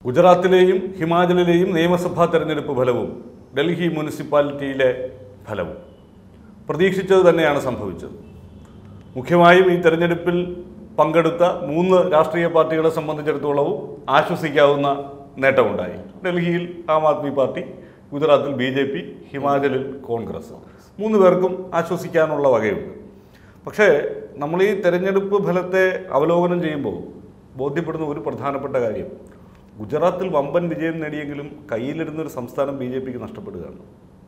ഗുജറാത്തിലെയും ഹിമാചലിലെയും നിയമസഭാ തെരഞ്ഞെടുപ്പ് ഫലവും ഡൽഹി മുനിസിപ്പാലിറ്റിയിലെ ഫലവും പ്രതീക്ഷിച്ചത് തന്നെയാണ് സംഭവിച്ചത് മുഖ്യമായും ഈ തെരഞ്ഞെടുപ്പിൽ പങ്കെടുത്ത മൂന്ന് രാഷ്ട്രീയ പാർട്ടികളെ സംബന്ധിച്ചിടത്തോളവും ആശ്വസിക്കാവുന്ന നേട്ടമുണ്ടായി ഡൽഹിയിൽ ആം ആദ്മി പാർട്ടി ഗുജറാത്തിൽ ബി ജെ പി ഹിമാചലിൽ കോൺഗ്രസ് മൂന്ന് പേർക്കും ആശ്വസിക്കാനുള്ള വകയുണ്ട് പക്ഷേ നമ്മൾ ഈ തെരഞ്ഞെടുപ്പ് ഫലത്തെ അവലോകനം ചെയ്യുമ്പോൾ ബോധ്യപ്പെടുന്ന ഒരു പ്രധാനപ്പെട്ട കാര്യം ഗുജറാത്തിൽ വമ്പൻ വിജയം നേടിയെങ്കിലും കയ്യിലിരുന്നൊരു സംസ്ഥാനം ബി ജെ പിക്ക് നഷ്ടപ്പെടുകയാണ്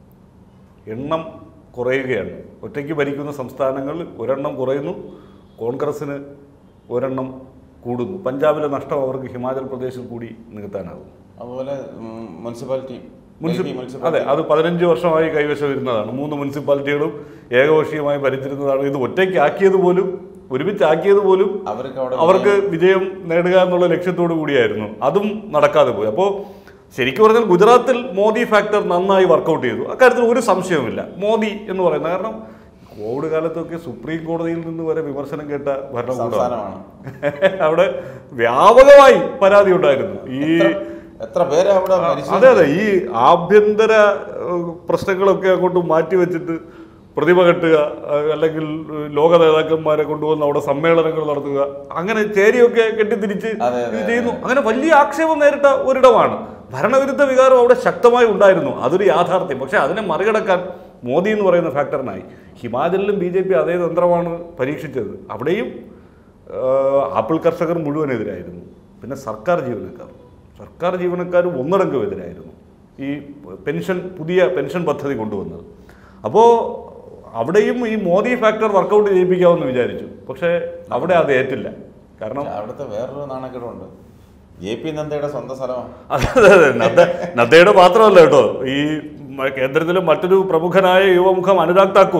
എണ്ണം കുറയുകയാണ് ഒറ്റയ്ക്ക് ഭരിക്കുന്ന സംസ്ഥാനങ്ങളിൽ ഒരെണ്ണം കുറയുന്നു കോൺഗ്രസ്സിന് ഒരെണ്ണം കൂടുന്നു പഞ്ചാബിലെ നഷ്ടം അവർക്ക് ഹിമാചൽ പ്രദേശിൽ കൂടി നികത്താനാകും അതുപോലെ ഉം, മുനിസിപ്പാലിറ്റി മുനിസി- ഡൽഹി അതെ മുനിസിപ്പാലിറ്റി അത് പതിനഞ്ച് വർഷമായി കൈവശം ഇരുന്നതാണ് മൂന്ന് മുനിസിപ്പാലിറ്റികളും ഏകപക്ഷീയമായി ഭരിച്ചിരുന്നതാണ് ഇത് ഒറ്റയ്ക്കാക്കിയത് പോലും ഒരുമിച്ചാക്കിയത് പോലും അവർക്ക് അവിടെ അവർക്ക് വിജയം നേടുക എന്നുള്ള ലക്ഷ്യത്തോടു കൂടിയായിരുന്നു അതും നടക്കാതെ പോയി അപ്പോൾ ശരിക്കും പറഞ്ഞാൽ ഗുജറാത്തിൽ മോദി ഫാക്ടർ നന്നായി വർക്കൗട്ട് ചെയ്തു അക്കാര്യത്തിൽ ഒരു സംശയവുമില്ല മോദി എന്ന് പറയുന്നത് കാരണം കോവിഡ് കാലത്തൊക്കെ സുപ്രീം കോടതിയിൽ നിന്ന് വരെ വിമർശനം കേട്ട ഭരണകൂടമാണ് സംസ്ഥാനമാണ് അവിടെ വ്യാപകമായി പരാതി ഉണ്ടായിരുന്നു ഈ എത്ര പേര് അവിടെ മരിച്ചു അതെ അതെ ഈ ആഭ്യന്തര ഏഹ്, പ്രശ്നങ്ങളൊക്കെ അങ്ങോട്ട് മാറ്റിവെച്ചിട്ട് പ്രതിമ കെട്ടുക ഏഹ്, അല്ലെങ്കിൽ ഏഹ്, ലോക നേതാക്കന്മാരെ കൊണ്ടുവന്ന് അവിടെ സമ്മേളനങ്ങൾ നടത്തുക അങ്ങനെ ചേരിയൊക്കെ കെട്ടിത്തിരിച്ച് അതെ, ഇത് ചെയ്യുന്നു അങ്ങനെ വലിയ ആക്ഷേപം നേരിട്ട ഒരിടമാണ് ഭരണവിരുദ്ധ വികാരം അവിടെ ശക്തമായി ഉണ്ടായിരുന്നു അതൊരു യാഥാർത്ഥ്യം പക്ഷെ അതിനെ മറികടക്കാൻ മോദി എന്ന് പറയുന്ന ഫാക്ടറിനായി ഹിമാചലിലും ബി ജെ പി അതേ തന്ത്രമാണ് പരീക്ഷിച്ചത് അവിടെയും ഏഹ്, ആപ്പിൾ കർഷകർ മുഴുവൻ എതിരായിരുന്നു പിന്നെ സർക്കാർ ജീവനക്കാർ സർക്കാർ ജീവനക്കാരും ഒന്നടങ്കം എതിരായിരുന്നു ഈ പെൻഷൻ പുതിയ പെൻഷൻ പദ്ധതി കൊണ്ടുവന്നത് അപ്പോൾ അവിടെയും ഈ മോദി ഫാക്ടർ വർക്കൗട്ട് ചെയ്യിപ്പിക്കാമെന്ന് വിചാരിച്ചു പക്ഷേ അവിടെ അത് ഏറ്റില്ല കാരണം അവിടുത്തെ വേറൊരു നാണക്കേടുണ്ട് ജെ പി നന്ദയുടെ സ്വന്തം സ്ഥലമാണ് അതെ അതെ അതെ നദ്ദ നദ്ദയുടെ മാത്രമല്ല കേട്ടോ ഈ മ- കേന്ദ്രത്തിലെ മറ്റൊരു പ്രമുഖനായ യുവമുഖം അനുരാഗ് താക്കൂർ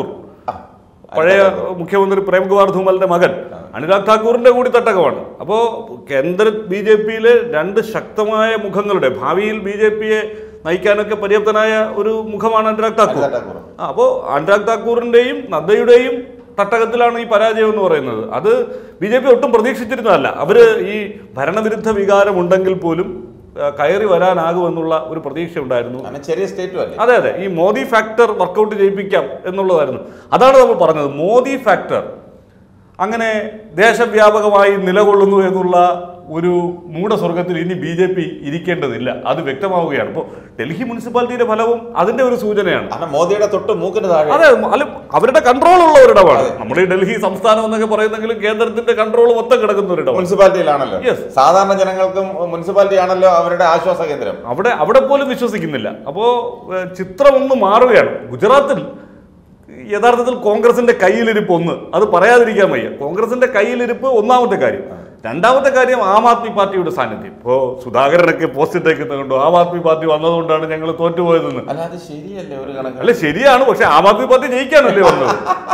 പഴയ മുഖ്യമന്ത്രി പ്രേംകുമാർ ധൂമലിന്റെ മകൻ അനുരാഗ് താക്കൂറിന്റെ കൂടി തട്ടകമാണ് അപ്പോൾ കേന്ദ്ര ബി ജെ പിയിലെ രണ്ട് ശക്തമായ മുഖങ്ങളുടെ ഭാവിയിൽ ബി ജെ പിയെ നയിക്കാനൊക്കെ പര്യാപ്തനായ ഒരു മുഖമാണ് അനുരാഗ് താക്കൂർ അനുരാഗ് താക്കൂർ. ആ, അപ്പോൾ അനുരാഗ് താക്കൂറിന്റെയും നദ്ദയുടെയും തട്ടകത്തിലാണ് ഈ പരാജയം എന്ന് പറയുന്നത് അത് ബി ജെ പി ഒട്ടും പ്രതീക്ഷിച്ചിരുന്നതല്ല അവര് ഈ ഭരണവിരുദ്ധ വികാരം ഉണ്ടെങ്കിൽ പോലും ആ, കയറി വരാനാകുമെന്നുള്ള ഒരു പ്രതീക്ഷ ഉണ്ടായിരുന്നു അങ്ങനെ ചെറിയ സ്റ്റേറ്റും അല്ലേ അതെ അതെ ഈ മോദി ഫാക്ടർ വർക്കൗട്ട് ചെയ്യിപ്പിക്കാം എന്നുള്ളതായിരുന്നു അതാണ് നമ്മൾ പറഞ്ഞത് മോദി ഫാക്ടർ അങ്ങനെ ദേശവ്യാപകമായി നിലകൊള്ളുന്നു എന്നുള്ള ഒരു മൂഢസ്വർഗത്തിൽ ഇനി ബി ജെ പി ഇരിക്കേണ്ടതില്ല അത് വ്യക്തമാവുകയാണ് ഇപ്പോൾ ഡൽഹി മുനിസിപ്പാലിറ്റിയുടെ ഫലവും അതിന്റെ ഒരു സൂചനയാണ് കാരണം മോദിയുടെ തൊട്ട് മൂക്കിന് താഴെ അതെ അല്ല അവരുടെ കൺട്രോൾ ഉള്ള ഒരിടമാണ് നമ്മുടെ ഈ ഡൽഹി സംസ്ഥാനം എന്നൊക്കെ പറയുന്നെങ്കിലും കേന്ദ്രത്തിന്റെ കൺട്രോൾ മൊത്തം കിടക്കുന്ന ഒരിടമാണ് മുനിസിപ്പാലിറ്റിയിലാണല്ലോ Yes. സാധാരണ ജനങ്ങൾക്കും മുനിസിപ്പാലിറ്റി ആണല്ലോ അവരുടെ ആശ്വാസ കേന്ദ്രം അവിടെ അവിടെ പോലും വിശ്വസിക്കുന്നില്ല അപ്പോൾ ചിത്രം ഒന്ന് മാറുകയാണ് ഗുജറാത്തിൽ യഥാർത്ഥത്തിൽ കോൺഗ്രസിന്റെ കയ്യിലിരിപ്പ് ഒന്ന് അത് പറയാതിരിക്കാൻ വയ്യ കോൺഗ്രസിന്റെ കയ്യിലിരിപ്പ് ഒന്നാമത്തെ കാര്യം രണ്ടാമത്തെ കാര്യം ആം ആദ്മി പാർട്ടിയുടെ സാന്നിധ്യം ഇപ്പോൾ സുധാകരനൊക്കെ പോസ്റ്റ് ഇട്ടേക്കുന്നത് കൊണ്ടോ ആം ആദ്മി പാർട്ടി വന്നതുകൊണ്ടാണ് ഞങ്ങൾ തോറ്റുപോയതെന്ന് അല്ല അത് ശരിയല്ലേ ഒരു കണക്ക് അല്ല ശരിയാണ് പക്ഷെ ആം ആദ്മി പാർട്ടി ജയിക്കാനല്ലേ വന്നത്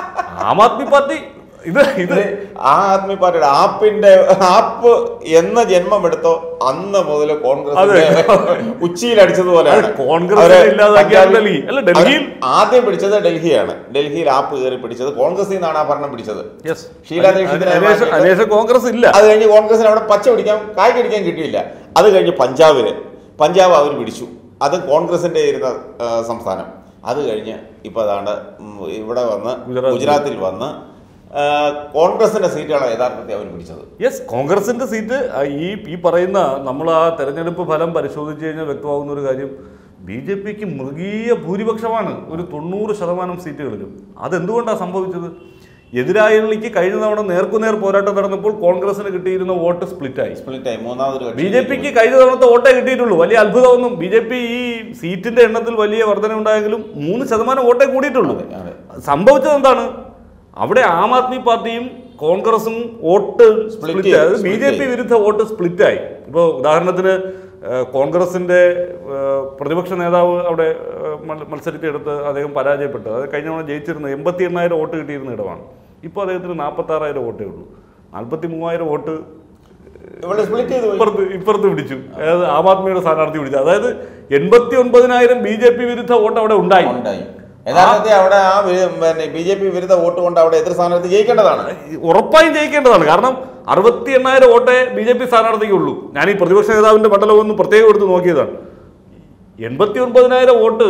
ആം ആദ്മി പാർട്ടി ഇത് ഇത് ആ ആദ്മി പാർട്ടിയുടെ ആപ്പിന്റെ ആപ്പ് എന്ന് ജന്മമെടുത്തോ അന്ന് മുതൽ കോൺഗ്രസ് ഉച്ചിയിൽ അടിച്ചതുപോലെയാണ് അത് കോൺഗ്രസിനെ അവര് ഇല്ലാതാക്കിയാണ് പഞ്ചാബിൽ- ഡൽഹി. അല്ല, ഡൽഹിയിൽ- അവര് ആദ്യം പിടിച്ചത് ഡൽഹിയാണ് ഡൽഹിയിൽ ആപ്പ് കയറി പിടിച്ചത് കോൺഗ്രസിൽ നിന്നാണ് ആ ഭരണം പിടിച്ചത് യെസ് ഷീലാ ദീക്ഷിതിനെ അനേഷ അനേഷ കോൺഗ്രസ് ഇല്ല അത് കഴിഞ്ഞ് കോൺഗ്രസിന് അവിടെ പച്ച പിടിക്കാൻ കായ് കടിക്കാൻ കിട്ടിയില്ല അത് കഴിഞ്ഞ് പഞ്ചാബില് പഞ്ചാബ് അവർ പിടിച്ചു അത് കോൺഗ്രസിന്റെ ഇരുന്ന ആ, സംസ്ഥാനം അത് കഴിഞ്ഞ് ഇപ്പൊ അതാണ്ട് ഉം, ഇവിടെ വന്ന് ഗുജറാത്തിൽ. ഗുജറാത്തിൽ വന്ന് ആ, കോൺഗ്രസിന്റെ സീറ്റുകളാണ് യഥാർത്ഥത്തിൽ അവർ പിടിച്ചത് യെസ് കോൺഗ്രസിന്റെ സീറ്റ് ആ, ഈ ഈ പറയുന്ന നമ്മൾ ആ തെരഞ്ഞെടുപ്പ് ഫലം പരിശോധിച്ച് കഴിഞ്ഞാൽ വ്യക്തമാകുന്ന ഒരു കാര്യം ബി ജെ പിക്ക് മൃഗീയ ഭൂരിപക്ഷമാണ് ഒരു തൊണ്ണൂറ് ശതമാനം സീറ്റുകളിലും അതെന്തുകൊണ്ടാണ് സംഭവിച്ചത് എതിരാളിക്ക് കഴിഞ്ഞ തവണ നേർക്കുനേർ പോരാട്ടം നടന്നപ്പോൾ കോൺഗ്രസിന് കിട്ടിയിരുന്ന വോട്ട് സ്പ്ലിറ്റായി സ്പ്ലിറ്റായി മൂന്നാമതൊരു കക്ഷി ബി ജെ പിക്ക് കഴിഞ്ഞ തവണത്തെ വോട്ടേ കിട്ടിയിട്ടുള്ളൂ വലിയ അത്ഭുതമൊന്നും ബി ജെ പി ഈ സീറ്റിന്റെ എണ്ണത്തിൽ വലിയ വർധന ഉണ്ടായെങ്കിലും മൂന്ന് ശതമാനം വോട്ടേ കൂടിയിട്ടുള്ളൂ അതെ, അതെ. സംഭവിച്ചത് എന്താണ് അവിടെ ആം ആദ്മി പാർട്ടിയും കോൺഗ്രസും വോട്ട് Split സ്പ്ലിറ്റ് ചെയ്തു, അതായത് ബി split ജെ പി ചെയ്തു. വിരുദ്ധ വോട്ട് സ്പ്ലിറ്റായി ഇപ്പോൾ ഉദാഹരണത്തിന് ഏഹ്, കോൺഗ്രസിന്റെ ഏഹ്, പ്രതിപക്ഷ നേതാവ് അവിടെ ഏഹ്, മൽ- മത്സരിച്ചെടുത്ത് അദ്ദേഹം പരാജയപ്പെട്ടു അത് കഴിഞ്ഞ തവണ ജയിച്ചിരുന്ന എൺപത്തി എണ്ണായിരം വോട്ട് കിട്ടിയിരുന്ന ഇടമാണ് ഇപ്പോൾ അദ്ദേഹത്തിന് നാൽപ്പത്തി ആറായിരം വോട്ടേ ഉള്ളൂ നാൽപ്പത്തി മൂവായിരം വോട്ട് ഇവിടെ സ്പ്ലിറ്റ് ചെയ്തു പോയി. ഇപ്പുറത്ത് ഇപ്പുറത്ത് പിടിച്ചു അതായത് ആം ആദ്മിയുടെ സ്ഥാനാർത്ഥി പിടിച്ചു അതായത് എൺപത്തി ഒൻപതിനായിരം ബി ജെ പി വിരുദ്ധ വോട്ട് അവിടെ ഉണ്ടായി ഉണ്ടായി യഥാർത്ഥത്തിൽ അവിടെ ആ വി- പിന്നെ ബി ജെ പി വിരുദ്ധ വോട്ട് കൊണ്ട് അവിടെ എതിർ സ്ഥാനാർത്ഥി ജയിക്കേണ്ടതാണ് ഉറപ്പായും ജയിക്കേണ്ടതാണ് കാരണം അറുപത്തി എണ്ണായിരം വോട്ടേ ബി ജെ പി സ്ഥാനാർത്ഥിക്കുള്ളൂ ഞാൻ ഈ പ്രതിപക്ഷ നേതാവിന്റെ മണ്ഡലം ഒന്ന് പ്രത്യേകം എടുത്ത് നോക്കിയതാണ് എൺപത്തി ഒൻപതിനായിരം വോട്ട്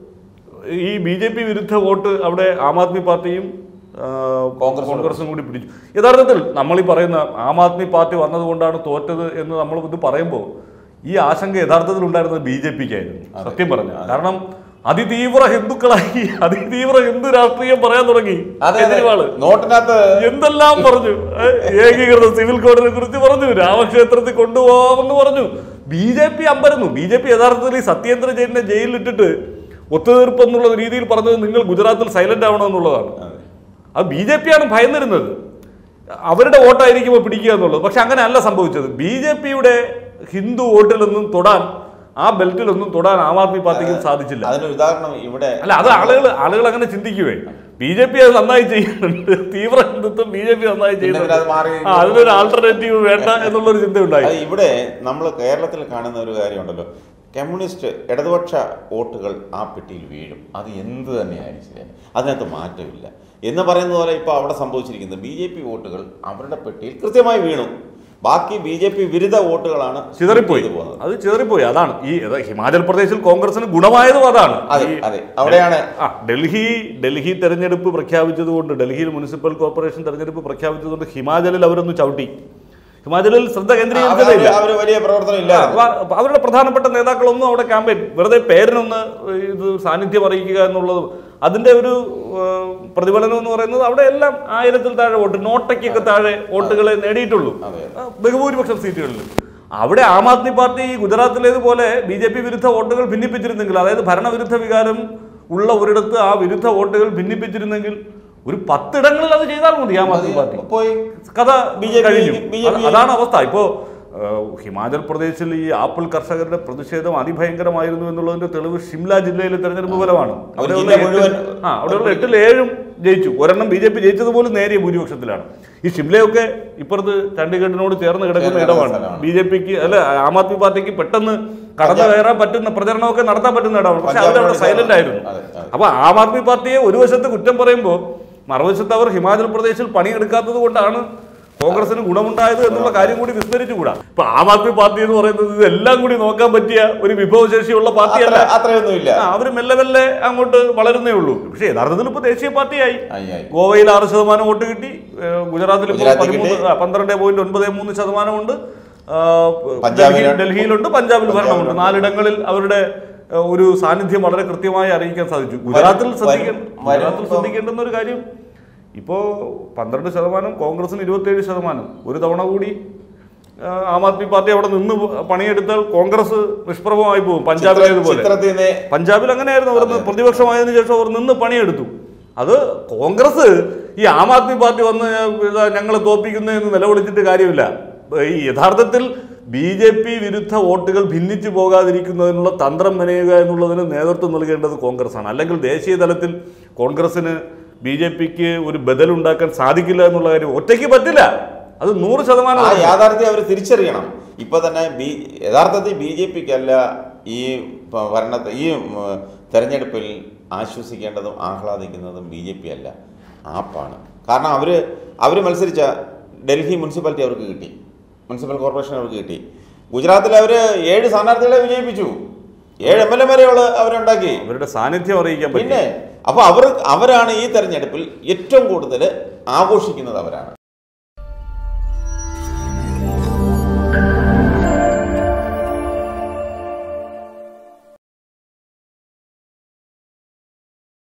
ഈ ബി ജെ പി വിരുദ്ധ വോട്ട് അവിടെ ആം ആദ്മി പാർട്ടിയും ആ, കോൺഗ്രസും കോൺഗ്രസും കൂടി പിടിച്ചു യഥാർത്ഥത്തിൽ നമ്മൾ ഈ പറയുന്ന ആം ആദ്മി പാർട്ടി വന്നതുകൊണ്ടാണ് തോറ്റത് എന്ന് നമ്മൾ ഇത് പറയുമ്പോൾ ഈ ആശങ്ക യഥാർത്ഥത്തിൽ ഉണ്ടായിരുന്നത് ബി ജെ പിക്കായിരുന്നു സത്യം പറഞ്ഞു കാരണം അതിതീവ്ര ഹിന്ദുക്കളായി അതിതീവ്ര ഹിന്ദു രാഷ്ട്രീയം പറയാൻ തുടങ്ങി അതെ കെജ്രിവാള് നോട്ടിനകത്ത് എന്തെല്ലാം പറഞ്ഞു ഏ, ഏകീകൃത സിവിൽ കോഡിനെ കുറിച്ച് പറഞ്ഞു രാമക്ഷേത്രത്തിൽ കൊണ്ടുപോകാമെന്ന് പറഞ്ഞു ബി ജെ പി അമ്പരന്നു ബി ജെ പി യഥാർത്ഥത്തിൽ ഈ സത്യേന്ദ്ര ജയിലിനെ ജയിലിലിട്ടിട്ട് ഒത്തുതീർപ്പ് എന്നുള്ള രീതിയിൽ പറഞ്ഞത് നിങ്ങൾ ഗുജറാത്തിൽ സൈലന്റ് ആവണമെന്നുള്ളതാണ് അത് ബി ജെ പിയാണ് ഭയന്നിരുന്നത് അവരുടെ വോട്ടായിരിക്കുമ്പോൾ പിടിക്കുക എന്നുള്ളത് പക്ഷെ അങ്ങനെ അല്ല സംഭവിച്ചത് ബി ജെ പിയുടെ ഹിന്ദു വോട്ടിലൊന്നും തൊടാൻ ആ ബെൽറ്റിലൊന്നും തൊടാൻ ആം ആദ്മി പാർട്ടിക്ക് സാധിച്ചില്ല അതിനൊരു ഉദാഹരണം ഇവിടെ അല്ല അത് ആളുകൾ ആളുകൾ അങ്ങനെ ചിന്തിക്കുവേ ബി ജെ പി അത് നന്നായി ചെയ്യുന്നുണ്ട് തീവ്ര ഹിന്ദുത്വം ബി ജെ പി നന്നായി പിന്നെ ചെയ്യുന്നുണ്ട് അത് മാറി ആ, അതിനൊരു ആൾട്ടർനേറ്റീവ് വേണ്ട എന്നുള്ളൊരു ചിന്ത ഉണ്ടായി അത് ഇവിടെ നമ്മൾ കേരളത്തിൽ കാണുന്ന ഒരു കാര്യമുണ്ടല്ലോ കമ്മ്യൂണിസ്റ്റ് ഇടതുപക്ഷ വോട്ടുകൾ ആ പെട്ടിയിൽ വീഴും അത് എന്ത് തന്നെയായാലും ശരി അതിനകത്ത് മാറ്റമില്ല എന്ന് പറയുന്ന പോലെ ഇപ്പോൾ അവിടെ സംഭവിച്ചിരിക്കുന്നത് ബി ജെ പി വോട്ടുകൾ അവരുടെ പെട്ടിയിൽ കൃത്യമായി വീണു ബാക്കി ബി ജെ പി വിരുദ്ധ വോട്ടുകളാണ് ചിതറിപ്പോയി ചെയ്തു പോകുന്നത് അത് ചിതറിപ്പോയി അതാണ് ഈ ഇത് ഹിമാചൽ പ്രദേശിൽ കോൺഗ്രസിന് ഗുണമായതും അതാണ് അതെ ഈ അതെ അവിടെയാണ് ആ ഡൽഹി ഡൽഹി തെരഞ്ഞെടുപ്പ് പ്രഖ്യാപിച്ചതുകൊണ്ട് ഡൽഹിയിൽ മുനിസിപ്പൽ കോർപ്പറേഷൻ തെരഞ്ഞെടുപ്പ് പ്രഖ്യാപിച്ചതുകൊണ്ട് ഹിമാചലിൽ അവരൊന്ന് ചവിട്ടി ഹിമാചലിൽ ശ്രദ്ധ കേന്ദ്രീകരിച്ചതേയില്ല അവർ വലിയ പ്രവർത്തനം ഇല്ല അപ്പൊ അപ്പൊ അവരുടെ പ്രധാനപ്പെട്ട നേതാക്കളൊന്നും അവിടെ ക്യാമ്പയിൻ വെറുതെ പേരിനൊന്ന് ഇത് സാന്നിധ്യം അറിയിക്കുക എന്നുള്ളത് അതിന്റെ ഒരു ഏഹ്, പ്രതിഫലനം എന്ന് പറയുന്നത് അവിടെ എല്ലാം ആയിരത്തിൽ താഴെ വോട്ട് നോട്ടയ്ക്കൊക്കെ താഴെ വോട്ടുകളെ നേടിയിട്ടുള്ളൂ അതെ. ആ, ബഹുഭൂരിപക്ഷം സീറ്റുകളിൽ അവിടെ ആം ആദ്മി പാർട്ടി ഗുജറാത്തിലേതുപോലെ ബി ജെ പി വിരുദ്ധ വോട്ടുകൾ ഭിന്നിപ്പിച്ചിരുന്നെങ്കിൽ അതായത് ഭരണവിരുദ്ധ വികാരം ഉള്ള ഒരിടത്ത് ആ വിരുദ്ധ വോട്ടുകൾ ഭിന്നിപ്പിച്ചിരുന്നെങ്കിൽ ഒരു പത്തിടങ്ങളിൽ അത് ചെയ്താൽ മതി ആം ആദ്മി പാർട്ടി പോയി കഥ BJP കഴിഞ്ഞു BJP അത് അതാണ് അവസ്ഥ ഇപ്പോ ഏഹ്, ഹിമാചൽ പ്രദേശിൽ ഈ ആപ്പിൾ കർഷകരുടെ പ്രതിഷേധം അതിഭയങ്കരമായിരുന്നു എന്നുള്ളതിന്റെ തെളിവ് ഷിംല ജില്ലയിലെ തെരഞ്ഞെടുപ്പ് ഫലമാണ് അവിടെയുള്ള ജില്ല എട്ട്- മുഴുവൻ ആ അവിടെയുള്ള എട്ടിൽ ഏഴും ജയിച്ചു ഒരെണ്ണം ബി ജെ പി ജയിച്ചത് പോലും നേരിയ ഭൂരിപക്ഷത്തിലാണ് ഈ ഷിംലയൊക്കെ ഇപ്പുറത്ത് ചണ്ഡീഗഡിനോട് ചേർന്ന് കിടക്കുന്ന ചേർന്ന് ഇടമാണ് സ്ഥലമാണ്. ബി ജെ പിക്ക് അല്ല ആം ആദ്മി പാർട്ടിക്ക് പെട്ടെന്ന് കടന്നു കയറാൻ പറ്റുന്ന പ്രചരണമൊക്കെ നടത്താൻ പറ്റുന്ന ഇടമാണ് പക്ഷെ അവരവിടെ പഞ്ചാബിനോട് സൈലന്റ് ആയിരുന്നു അതെ, അതെ. അപ്പൊ ആം ആദ്മി പാർട്ടിയെ ഒരു വശത്ത് കുറ്റം പറയുമ്പോൾ മറുവശത്ത് അവർ ഹിമാചൽ പ്രദേശിൽ പണിയെടുക്കാത്തത് കൊണ്ടാണ് കോൺഗ്രസിന് ഗുണമുണ്ടായത് എന്നുള്ള കാര്യം കൂടി വിസ്മരിച്ചുകൂടാ ഇപ്പൊ ആം ആദ്മി പാർട്ടി എന്ന് പറയുന്നത് ഇതെല്ലാം കൂടി നോക്കാൻ പറ്റിയ ഒരു വിഭവശേഷിയുള്ള പാർട്ടിയല്ല അത്ര- അത്രയൊന്നുമില്ല ആ, അവര് മെല്ലെ മെല്ലെ അങ്ങോട്ട് വളരുന്നേ ഉള്ളൂ പക്ഷേ യഥാർത്ഥത്തിൽ ഇപ്പൊ ദേശീയ പാർട്ടിയായി ആയി, ആയി. ഗോവയിൽ ആറ് ശതമാനം വോട്ട് കിട്ടി ഏഹ് ഗുജറാത്തിൽ ഇപ്പോൾ ഗുജറാത്തിൽ പതിമൂന്ന് കിട്ടി. ആ, പന്ത്രണ്ട് പോയിന്റ് ഒൻപത് മൂന്ന് ശതമാനമുണ്ട് ആ, പഞ്ചാബിൽ- ഡൽഹി- ഡൽഹിയിലുണ്ട് പഞ്ചാബിൽ ഭരണമുണ്ട് പഞ്ചാബിലുണ്ട്. നാലിടങ്ങളിൽ അവരുടെ ഏഹ്, ഒരു സാന്നിധ്യം വളരെ കൃത്യമായി അറിയിക്കാൻ സാധിച്ചു ഗുജറാത്തിൽ വരും- ശ്രദ്ധിക്കേണ്ട വരും- ഗുജറാത്തിൽ ഇപ്പം- ശ്രദ്ധിക്കേണ്ടുന്ന ഒരു കാര്യം ഇപ്പോ പന്ത്രണ്ട് ശതമാനം കോൺഗ്രസിന് ഇരുപത്തിയേഴ് ശതമാനം ഒരു തവണ കൂടി ആ, ആം ആദ്മി പാർട്ടി അവിടെ നിന്ന് പണിയെടുത്താൽ കോൺഗ്രസ് നിഷ്പ്രഭമായി പോകും പഞ്ചാബിലേതുപോലെ ചിത്രത്തിൽ നിന്ന് പഞ്ചാബിൽ അങ്ങനെയായിരുന്നു അവർ പ്രതിപക്ഷമായതിനു ശേഷം അവർ നിന്ന് പണിയെടുത്തു അത് കോൺഗ്രസ് ഈ ആം ആദ്മി പാർട്ടി വന്ന് ഇതാ ഞങ്ങളെ തോപ്പിക്കുന്നു എന്ന് നിലവിളിച്ചിട്ട് കാര്യമില്ല ഈ യഥാർത്ഥത്തിൽ ബി ജെ പി വിരുദ്ധ വോട്ടുകൾ ഭിന്നിച്ചു പോകാതിരിക്കുന്നതിനുള്ള തന്ത്രം മെനയുക എന്നുള്ളതിന് നേതൃത്വം നൽകേണ്ടത് കോൺഗ്രസ്സാണ് അല്ലെങ്കിൽ ദേശീയ തലത്തിൽ കോൺഗ്രസിന് ബി ജെ പിക്ക് ഒരു ബദലുണ്ടാക്കാൻ സാധിക്കില്ല എന്നുള്ള കാര്യം ഒറ്റയ്ക്ക് പറ്റില്ല അത് നൂറ് ശതമാനം ആ ഉറപ്പാണ്. യാഥാർത്ഥ്യം അവർ തിരിച്ചറിയണം ഇപ്പൊ തന്നെ ബി യഥാർത്ഥത്തിൽ ബി ജെ പിക്കല്ല ഈ പ- ഭരണത്തെ ഈ ഉം, തെരഞ്ഞെടുപ്പിൽ ആശ്വസിക്കേണ്ടതും ആഹ്ലാദിക്കുന്നതും ബി ജെ പി അല്ല ആപ്പാണ് കാരണം അവർ അവർ മത്സരിച്ച ഡൽഹി മുനിസിപ്പാലിറ്റി അവർക്ക് കിട്ടി മുനിസിപ്പൽ കോർപ്പറേഷൻ അവർക്ക് കിട്ടി ഗുജറാത്തിൽ അവർ ഏഴ് സ്ഥാനാർത്ഥികളെ വിജയിപ്പിച്ചു ഏഴ് എം എൽ എമാരെ അവരുണ്ടാക്കി അവരുടെ സാന്നിധ്യം അറിയിക്കാൻ പറ്റും പിന്നെ അപ്പൊ അവർ അവരാണ് ഈ തെരഞ്ഞെടുപ്പിൽ ഏറ്റവും കൂടുതൽ ആഘോഷിക്കുന്നത് അവരാണ്